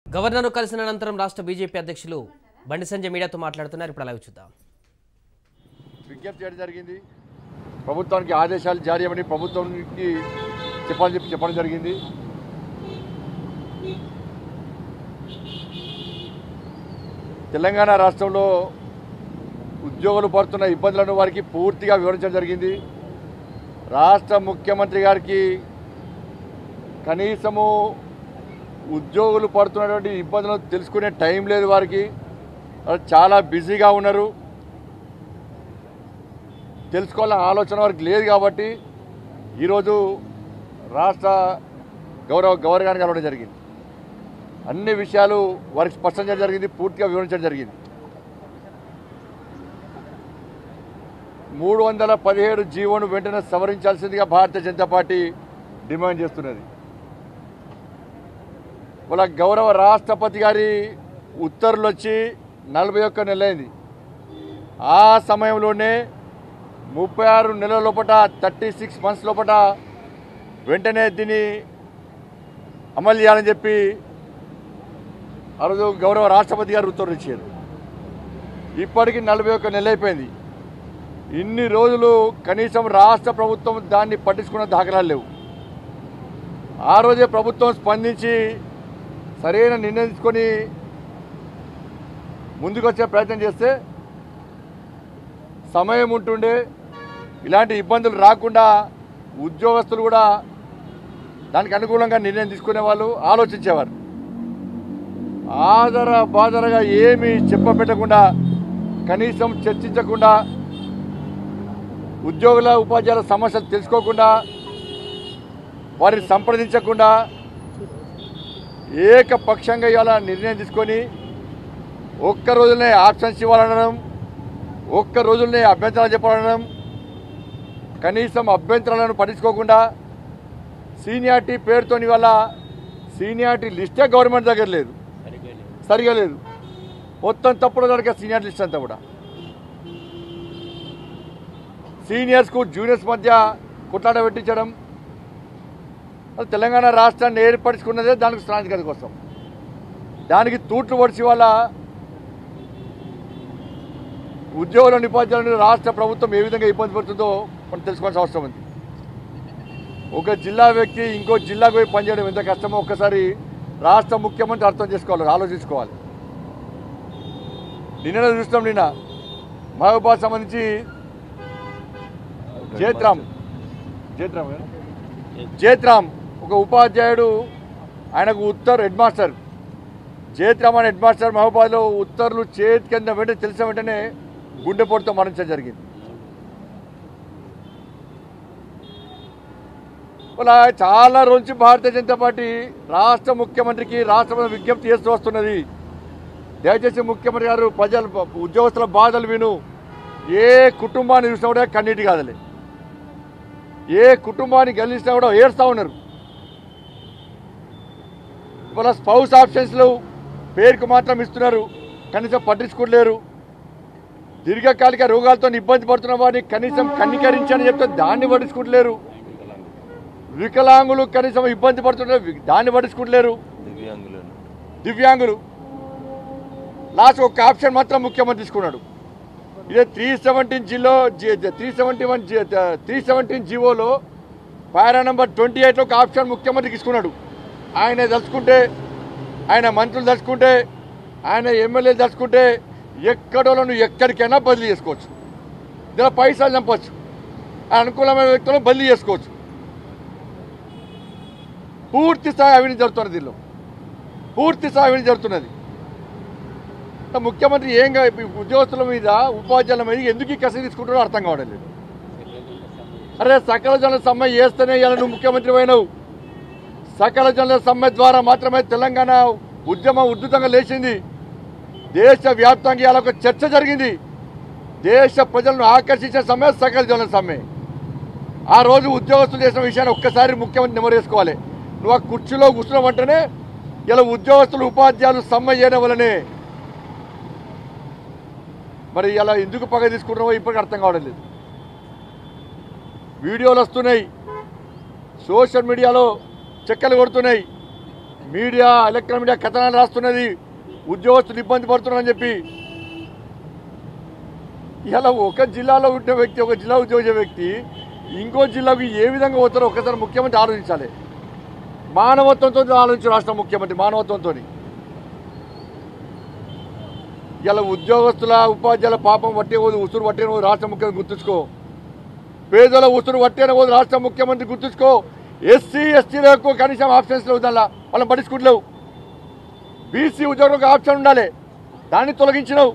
గవర్నర్ను కలిసిన అనంతరం రాష్ట్ర బీజేపీ అధ్యక్షులు బండి సంజయ్ మీడియాతో మాట్లాడుతున్నారు ఇప్పుడు అలాగే చూద్దాం విజ్ఞప్తి చేయడం జరిగింది ప్రభుత్వానికి ఆదేశాలు జారీ అవ్వని ప్రభుత్వానికి చెప్పాలని చెప్పి చెప్పడం జరిగింది తెలంగాణ రాష్ట్రంలో ఉద్యోగులు పడుతున్న ఇబ్బందులను వారికి పూర్తిగా వివరించడం జరిగింది రాష్ట్ర ముఖ్యమంత్రి గారికి కనీసము ఉద్యోగులు పడుతున్నటువంటి ఇబ్బందులను తెలుసుకునే టైం లేదు వారికి వాళ్ళు చాలా బిజీగా ఉన్నారు తెలుసుకోవాలన్న ఆలోచన వారికి లేదు కాబట్టి ఈరోజు రాష్ట్ర గౌరవ గవర్నర్ గారిని కలవడం జరిగింది అన్ని విషయాలు వారికి స్పష్టం చేయడం జరిగింది పూర్తిగా వివరించడం జరిగింది మూడు వందల పదిహేడు జీవోను వెంటనే సవరించాల్సిందిగా భారతీయ జనతా పార్టీ డిమాండ్ చేస్తున్నది వాళ్ళ గౌరవ రాష్ట్రపతి గారి ఉత్తర్వులు వచ్చి నలభై ఒక్క నెలలైంది ఆ సమయంలోనే ముప్పై ఆరు నెలల లోపల థర్టీ సిక్స్ మంత్స్ లోపల వెంటనే దీన్ని అమలు చేయాలని చెప్పి ఆ రోజు గౌరవ రాష్ట్రపతి గారు ఉత్తర్వులు ఇచ్చారు ఇప్పటికి నలభై ఒక్క నెల అయిపోయింది ఇన్ని రోజులు కనీసం రాష్ట్ర ప్రభుత్వం దాన్ని పట్టించుకున్న దాఖలాలు లేవు ఆ రోజే ప్రభుత్వం స్పందించి సరైన నిర్ణయం తీసుకొని ముందుకు వచ్చే ప్రయత్నం చేస్తే సమయం ఉంటుండే ఇలాంటి ఇబ్బందులు రాకుండా ఉద్యోగస్తులు కూడా దానికి అనుకూలంగా నిర్ణయం తీసుకునే వాళ్ళు ఆలోచించేవారు ఆదర బాదరగా ఏమీ చెప్పపెట్టకుండా కనీసం చర్చించకుండా ఉద్యోగుల ఉపాధ్యాయుల సమస్యలు తెలుసుకోకుండా వారిని సంప్రదించకుండా ఏకపక్షంగా ఇవాళ నిర్ణయం తీసుకొని ఒక్క రోజులనే ఆప్షన్స్ ఇవ్వాలనడం ఒక్క రోజులనే అభ్యంతరాలు చెప్పాలనడం కనీసం అభ్యంతరాలను పట్టించుకోకుండా సీనియారిటీ పేరుతో ఇవాళ సీనియారిటీ లిస్టే గవర్నమెంట్ దగ్గర లేదు సరిగా లేదు మొత్తం తప్పుడు దొరికే సీనియర్ లిస్ట్ అంతా కూడా సీనియర్స్కు జూనియర్స్ మధ్య కొట్లాట పెట్టించడం అది తెలంగాణ రాష్ట్రాన్ని ఏర్పరచుకున్నదే దానికి స్థానికత కోసం దానికి తూట్లు పొడిచి వాళ్ళ ఉద్యోగుల ఉపాధ్యాయులను రాష్ట్ర ప్రభుత్వం ఏ విధంగా ఇబ్బంది పడుతుందో మనం తెలుసుకోవాల్సిన అవసరం ఉంది ఒక జిల్లా వ్యక్తి ఇంకో జిల్లాకు పోయి పనిచేయడం ఎంత కష్టమో ఒక్కసారి రాష్ట్ర ముఖ్యమంత్రి అర్థం చేసుకోవాలి ఆలోచించుకోవాలి నిన్న చూస్తాం నిన్న మహబూబాద్ సంబంధించి జేత్రామ్ జేత్రామ్ కదా? జేత్రామ్ ఒక ఉపాధ్యాయుడు ఆయనకు ఉత్తర్ హెడ్ మాస్టర్ జేత్రామ్ అనే హెడ్ మాస్టర్ మహబూబాద్లో ఉత్తర్వులు చేతి కింద వెంటనే తెలిసిన వెంటనే గుండెపోటుతో మరణించడం జరిగింది ఇలా చాలా రోజు భారతీయ జనతా పార్టీ రాష్ట్ర ముఖ్యమంత్రికి రాష్ట్ర ప్రభుత్వం విజ్ఞప్తి చేస్తూ వస్తున్నది దయచేసి ముఖ్యమంత్రి గారు ప్రజల ఉద్యోగస్తుల బాధలు విను ఏ కుటుంబాన్ని చూసినా కూడా కన్నీటి కాదలే ఏ కుటుంబాన్ని గెలిచినా కూడా ఏడుస్తూ ఉన్నారు ఇవాళ స్పౌస్ ఆప్షన్స్లు పేరుకు మాత్రం ఇస్తున్నారు కనీసం పట్టించుకోలేరు దీర్ఘకాలిక రోగాలతో ఇబ్బంది పడుతున్న వారిని కనీసం కన్నికరించని చెప్తే దాన్ని పట్టించుకుంటలేరు వికలాంగులు కనీసం ఇబ్బంది పడుతున్నారు దాన్ని పట్టించుకుంటలేరు దివ్యాంగులను దివ్యాంగులు లాస్ట్ ఒక ఆప్షన్ మాత్రం ముఖ్యమంత్రి తీసుకున్నాడు ఇదే త్రీ సెవెంటీన్ జిలో three seventy one three seventeen జీవోలో పారా నెంబర్ ట్వంటీ ఎయిట్లో ఒక ఆప్షన్ ముఖ్యమంత్రి తీసుకున్నాడు ఆయన తలుచుకుంటే ఆయన మంత్రులు తలుచుకుంటే ఆయన ఎమ్మెల్యేలు తలుచుకుంటే ఎక్కడోలను ఎక్కడికైనా బదిలీ చేసుకోవచ్చు ఇందులో పైసలు చంపవచ్చు అనుకూలమైన వ్యక్తులను బదిలీ చేసుకోవచ్చు పూర్తి స్థాయి అవినీతి జరుగుతున్నది దీనిలో పూర్తి స్థాయి అవినీతి జరుగుతున్నది ముఖ్యమంత్రి ఏం కా- ఈ ఉద్యోగస్తుల మీద ఉపాధ్యాయుల మీద ఎందుకు ఈ కసి తీసుకుంటారో అర్థం కావడం లేదు అరే సకల జనుల సమ్మె చేస్తేనే ఇలా నువ్వు ముఖ్యమంత్రి అయినావు సకల జనుల సమ్మె ద్వారా మాత్రమే తెలంగాణ ఉద్యమం ఉద్ధృతంగా లేచింది దేశ వ్యాప్తంగా ఇలా ఒక చర్చ జరిగింది దేశ ప్రజలను ఆకర్షించే సమ్మె సకల జనుల సమ్మె ఆ రోజు ఉద్యోగస్తులు చేసిన విషయాన్ని ఒక్కసారి ముఖ్యమంత్రి నెమరు వేసుకోవాలి నువ్వు ఆ కుర్చీలో కూర్చున్నావంటేనే ఇలా ఉద్యోగస్తులు ఉపాధ్యాయులు సమ్మె చేయడం వల్లనే మరి ఇలా ఎందుకు పగ తీసుకుంటున్నావో ఇప్పటికీ అర్థం కావడం లేదు వీడియోలు వస్తున్నాయి సోషల్ మీడియాలో చెక్కలు కొడుతున్నాయి మీడియా ఎలక్ట్రానిక్ మీడియా కథనాలు రాస్తున్నది ఉద్యోగస్తులు ఇబ్బంది పడుతున్నారని చెప్పి ఇలా ఒక జిల్లాలో ఉండే వ్యక్తి ఒక జిల్లా ఉద్యోగ వ్యక్తి ఇంకో జిల్లాకు ఏ విధంగా పోతారో ఒకసారి ముఖ్యమంత్రి ఆలోచించాలి మానవత్వంతో ఆలోచించు రాష్ట్ర ముఖ్యమంత్రి మానవత్వంతో ఇలా ఉద్యోగస్తుల ఉపాధ్యాయుల పాపం పట్టే పోదు ఉసురు పట్టే పోదు రాష్ట్ర ముఖ్యమంత్రి గుర్తుంచుకో పేదల ఉసురు పట్టే పోదు రాష్ట్ర ముఖ్యమంత్రి గుర్తుంచుకో ఎస్సీ ఎస్టీలకు కనీసం ఆప్షన్స్ లేవు దానిలో వాళ్ళని పట్టించుకుంటలేవు బీసీ ఉద్యోగులకు ఆప్షన్ ఉండాలి దాన్ని తొలగించినావు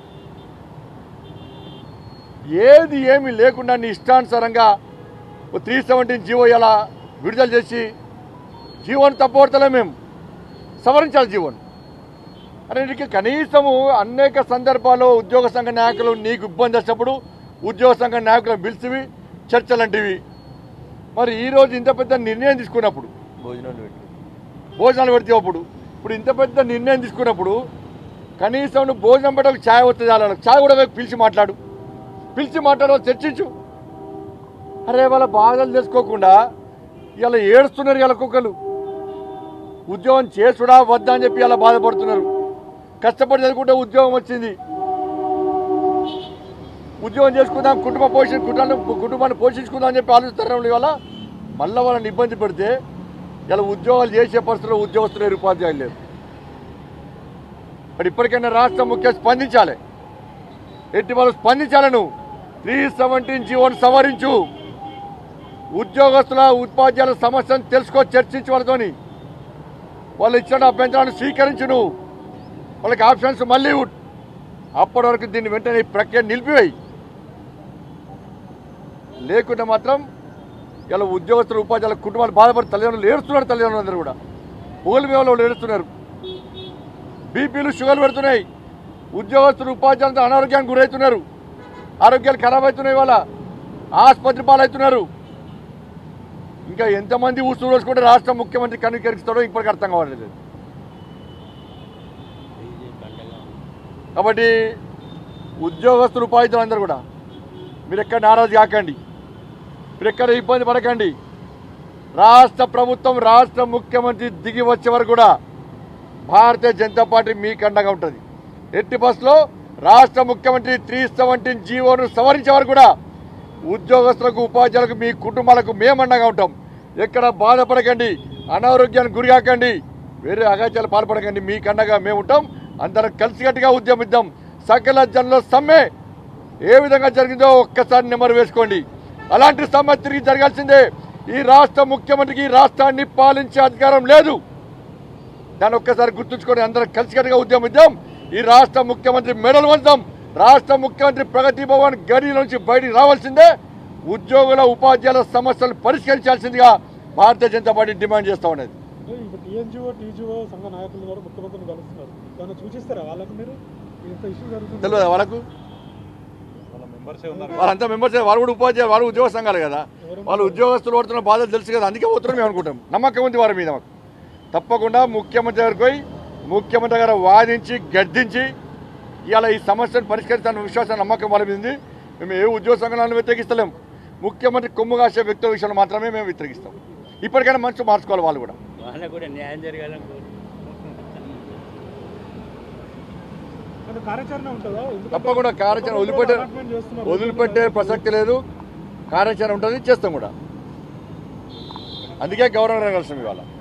ఏది ఏమి లేకుండా నీ ఇష్టానుసారంగా త్రీ సెవెంటీన్ జీవో ఇలా విడుదల చేసి జీవోని తప్పబడతలే మేము సవరించాలి జీవోని అరే నీకు కనీసము అనేక సందర్భాల్లో ఉద్యోగ సంఘ నాయకులు నీకు ఇబ్బంది వచ్చినప్పుడు ఉద్యోగ సంఘ నాయకులను పిలిచివి చర్చలంటివి మరి ఈ రోజు ఇంత పెద్ద నిర్ణయం తీసుకున్నప్పుడు భోజనాలు పెట్టి భోజనాలు పెడితే అప్పుడు ఇప్పుడు ఇంత పెద్ద నిర్ణయం తీసుకున్నప్పుడు కనీసం నువ్వు భోజనం పెట్టకు ఛాయ్ వస్తుంది వాళ్ళకి ఛాయ్ కూడా పోయి పిలిచి మాట్లాడు పిలిచి మాట్లాడు చర్చించు అరే వాళ్ళ బాధలు తెలుసుకోకుండా ఇలా ఏడుస్తున్నారు ఇలా కుక్కలు ఉద్యోగం చేసుడా వద్దా అని చెప్పి ఇలా బాధపడుతున్నారు కష్టపడి చదువుకుంటే ఉద్యోగం వచ్చింది ఉద్యోగం చేసుకుందాం కుటుంబ పోషణ కుటుంబాన్ని కుటుంబాన్ని పోషించుకుందాం అని చెప్పి ఆలోచిస్తారు ఇవాళ మళ్ళీ వాళ్ళని ఇబ్బంది పెడితే ఇలా ఉద్యోగాలు చేసే పరిస్థితుల్లో ఉద్యోగస్తులు లేరు ఉపాధ్యాయులు లేరు మరి ఇప్పటికైనా రాష్ట్ర ముఖ్య స్పందించాలి ఎట్టి వాళ్ళు స్పందించాలి నువ్వు త్రీ సెవెంటీన్ జీవోను సవరించు ఉద్యోగస్తుల ఉపాధ్యాయుల సమస్యను తెలుసుకో చర్చించు వాళ్ళతోని వాళ్ళు ఇచ్చిన అభ్యంతరాలను స్వీకరించు నువ్వు వాళ్ళకి ఆప్షన్స్ మళ్ళీ ఇవ్వు. అప్పటి వరకు దీన్ని వెంటనే ఈ ప్రక్రియ నిలిపివేయి లేకుంటే మాత్రం ఇలా ఉద్యోగస్తులు ఉపాధ్యాయుల కుటుంబాలు బాధపడి తల్లిదండ్రులు ఏడుస్తున్నారు తల్లిదండ్రులు అందరూ కూడా ఓళ్ళు మీద వాళ్ళు ఏడుస్తున్నారు బీపీలు షుగర్లు పెడుతున్నాయి ఉద్యోగస్తులు ఉపాధ్యాయులతో అనారోగ్యానికి గురవుతున్నారు ఆరోగ్యాలు ఖరాబ్ అవుతున్నాయి వాళ్ళ ఆసుపత్రి పాలవుతున్నారు ఇంకా ఎంతమంది ఊసు రోజుకుంటే రాష్ట్ర ముఖ్యమంత్రి కనుకరిస్తాడో ఇప్పటికి అర్థం కావట్లేదు కాబట్టి ఉద్యోగస్తులు ఉపాధ్యాయులు అందరూ కూడా మీరు ఎక్కడ నారాజు కాకండి మీరు ఎక్కడ ఇబ్బంది పడకండి రాష్ట్ర ప్రభుత్వం రాష్ట్ర ముఖ్యమంత్రి దిగి వచ్చే వరకు కూడా భారతీయ జనతా పార్టీ మీకు అండగా ఉంటుంది ఎట్టి బస్సులో రాష్ట్ర ముఖ్యమంత్రి త్రీ సెవెంటీన్ జీవోను సవరించే వరకు కూడా ఉద్యోగస్తులకు ఉపాధ్యాయులకు మీ కుటుంబాలకు మేము అండగా ఉంటాం ఎక్కడ బాధపడకండి అనారోగ్యానికి గురికాకండి వేరే అగాచాలు పాల్పడకండి మీకు అండగా మేము ఉంటాం అందరం కలిసికట్టుగా ఉద్యమిద్దాం సకల జనుల సమ్మె ఏ విధంగా జరిగిందో ఒక్కసారి నెంబర్ వేసుకోండి అలాంటి సమ్మె తిరిగి జరగాల్సిందే ఈ రాష్ట్ర ముఖ్యమంత్రికి ఈ రాష్ట్రాన్ని పాలించే అధికారం లేదు దాన్ని ఒక్కసారి గుర్తుంచుకొని అందరం కలిసికట్టుగా ఉద్యమిద్దాం ఈ రాష్ట్ర ముఖ్యమంత్రి మెడలు వంచాం రాష్ట్ర ముఖ్యమంత్రి ప్రగతి భవన్ గడి నుంచి బయటికి రావాల్సిందే ఉద్యోగుల ఉపాధ్యాయుల సమస్యలు పరిష్కరించాల్సిందిగా భారతీయ జనతా పార్టీ డిమాండ్ చేస్తా ఉన్నది ఇప్పుడు టీఎన్జిఓ టీజీఓ సంఘ నాయకులు కూడా ముఖ్యమంత్రిని కలుస్తున్నారు దాన్ని సూచిస్తారా వాళ్ళకు మీరు ఇంత ఇష్యూ జరుగుతుంది తెలియదు వాళ్ళకు వాళ్ళ మెంబర్సే ఉన్నారు వాళ్ళంతా మెంబర్స్ వాళ్ళు కూడా ఉపాధ్యాయులు వాళ్ళు ఉద్యోగ సంఘాలు కదా వాళ్ళు ఉద్యోగస్తులు పడుతున్న బాధలు తెలుసు కదా అందుకే పోతున్నాం మేము అనుకుంటాం నమ్మకం ఉంది వారి మీద మాకు తప్పకుండా ముఖ్యమంత్రి గారికి పోయి ముఖ్యమంత్రి గారు వాదించి గద్దించి ఇవాళ ఈ సమస్యను పరిష్కరిస్తాన విశ్వాసం నమ్మకం వాళ్ళ మీద ఉంది మేము ఏ ఉద్యోగ సంఘాలను వ్యతిరేకిస్తలేం ముఖ్యమంత్రి కొమ్ము కాసే వ్యక్తుల విషయంలో మాత్రమే మేము వ్యతిరేకిస్తాం ఇప్పటికైనా మనసు మార్చుకోవాలి వాళ్ళు కూడా వాళ్ళకు కూడా న్యాయం జరగాలని కోరు కానీ కార్యాచరణ ఉంటుందా ఎందుకంటే తప్పకుండా కార్యాచరణ వదిలిపెట్టే అలాట్మెంట్ చేస్తున్నారు. వదిలిపెట్టే ప్రసక్తి లేదు కార్యాచరణ ఉంటుంది చేస్తాం కూడా అందుకే గౌరవం కలిసాం ఇవాళ